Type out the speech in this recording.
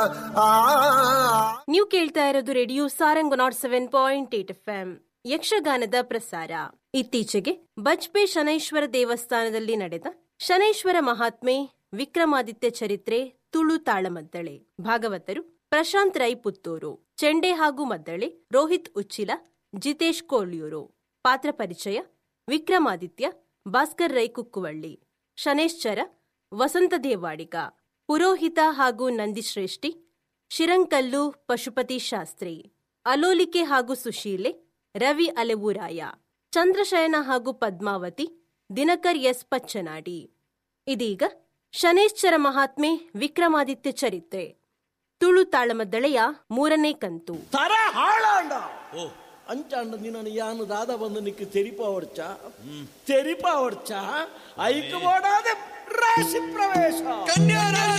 ನೀವು ಕೇಳ್ತಾ ಇರೋದು radio Sarang nought seven point eight F M ಯಕ್ಷಗಾನದ ಪ್ರಸಾರ ಇತ್ತೀಚೆಗೆ ಬಜ್ಪೆ ಶನೈಶ್ವರ ದೇವಸ್ಥಾನದಲ್ಲಿ ನಡೆದ ಶನೈಶ್ವರ ಮಹಾತ್ಮೆ ವಿಕ್ರಮಾದಿತ್ಯ ಚರಿತ್ರೆ ತುಳು ತಾಳಮದ್ದಳೆ ಭಾಗವತರು ಪ್ರಶಾಂತ್ ರೈ ಪುತ್ತೂರು ಚೆಂಡೆ ಹಾಗೂ ಮದ್ದಳೆ ರೋಹಿತ್ ಉಚ್ಚಿಲ ಜಿತೇಶ್ ಕೋಳ್ಯೂರು ಪಾತ್ರ ಪರಿಚಯ ವಿಕ್ರಮಾದಿತ್ಯ ಭಾಸ್ಕರ್ ರೈ ಕುಕ್ಕುವಳ್ಳಿ ಶನೇಶ್ಚರ ವಸಂತ ದೇವಾಡಿಗ ಪುರೋಹಿತ ಹಾಗೂ ನಂದಿಶ್ರೇಷ್ಠಿ ಶಿರಂಕಲ್ಲು ಪಶುಪತಿ ಶಾಸ್ತ್ರಿ ಅಲೋಲಿಕೆ ಹಾಗೂ ಸುಶೀಲೆ ರವಿ ಅಲೆವೂರಾಯ ಚಂದ್ರಶಯನ ಹಾಗೂ ಪದ್ಮಾವತಿ ದಿನಕರ್ ಎಸ್ ಪಚ್ಚನಾಡಿ ಇದೀಗ ಶನೇಶ್ಚರ ಮಹಾತ್ಮೆ ವಿಕ್ರಮಾದಿತ್ಯ ಚರಿತ್ರೆ ತುಳು ತಾಳಮದ್ದಳೆಯ ಮೂರನೇ ಕಂತು ತರ ಹಾಳಾಂಡ ಅಂಚಾಂಡ ನಿನ್ನ ಯಾನು ದಾದ ಬಂದು ನಿಕ್ಕು ತೆರಿಪಾವಡ್ಚ ತೆರಿಪಾವಡ್ಚ ಐಕ್ ಬೋಡಾದೆ ರಾಶಿ ಪ್ರವೇಶ ಕನ್ಯಾರಾಜ